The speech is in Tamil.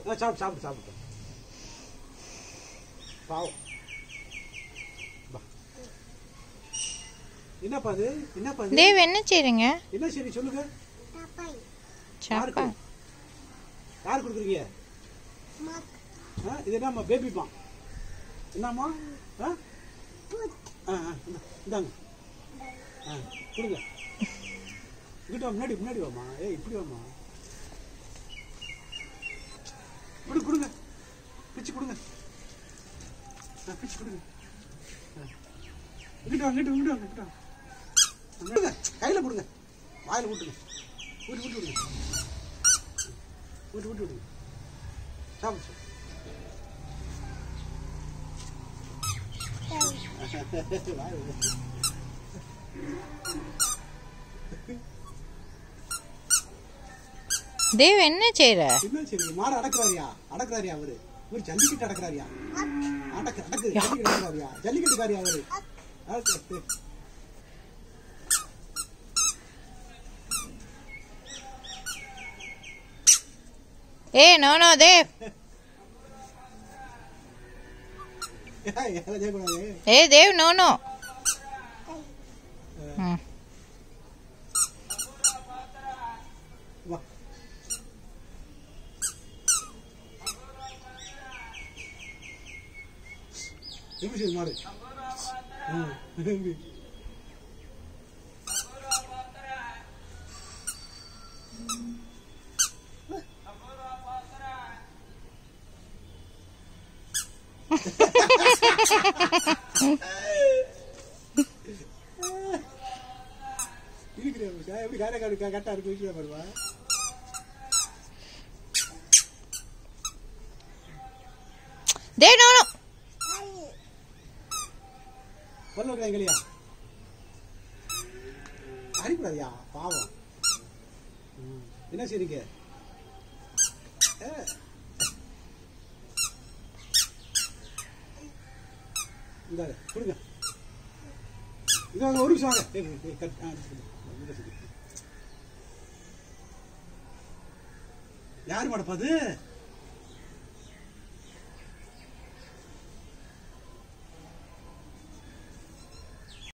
ஆ, சாப்பிட்டு சாப்பிட்டு சாப்பிட்டு பாவம் வா. என்னப்பா அது என்னப்பா இது தேவ் என்ன செய்றீங்க என்ன சரி சொல்லுங்க சாப்பா யாருக்கு யார் கொடுக்குறீங்க ஆ இது என்னம்மா பேபி பாம் என்னம்மா ஆ ஆ ஆ, இந்தா, இந்தாங்க ஆ கொடுங்க இங்கிட்ட வா, முன்னாடி முன்னாடி வாம்மா ஏய் இப்படி வாம்மா இப்படி கொடுங்க பிச்சு கொடுங்க ஆ பிச்சு கொடுங்க ஆ. இங்கிட்ட வாங்க இங்கிட்ட வாங்க, இங்கிட்ட வாங்க, இங்கிட்ட வாங்க. கொடுங்க கையில் கொடுங்க வாயில் விட்டுங்க ஊட்டி ஊட்டி விடுங்க ஊட்டி ஊட்டி விடுங்க சாப்பிடு சார் வாயில் விடுங்க. தேவ் என்ன செய்ற என்ன சரி மாடு அடக்குறாரியா அடக்குறாரியா அவரு இவரு ஜல்லிக்கட்டு அடக்குறாரியா அடக்கு அடக்கு ஜல்லிக்கட்டு அடக்குறாரியா ஜல்லிக்கட்டுக்காரியா அவரு அடக்கு. ஏ நோ நோ தேவ் ஏய், அதெல்லாம் செய்யக்கூடாது ஏ தேவ் நோ நோ ம் வா எப்படி செய்யுது மாடு ஆ, எப்படி? இருக்கிறேன் மனுஷா. எப்படி காரை காடு கரெக்டாக இருக்கு வீட்டில் பாருவா தேவ் நோ நோ பல்ல வைக்கிறா எங்களையா அடிக்கூடாதியா பாவம் ம். என்ன செய்றீங்க ஏ. இந்தாங்க கொடுங்க இங்க வாங்க, ஒரு நிமிஷம் வாங்க ஏய், ஏய், கட் ஆ, சரி. இங்க சரி. யார் மடப்பா அது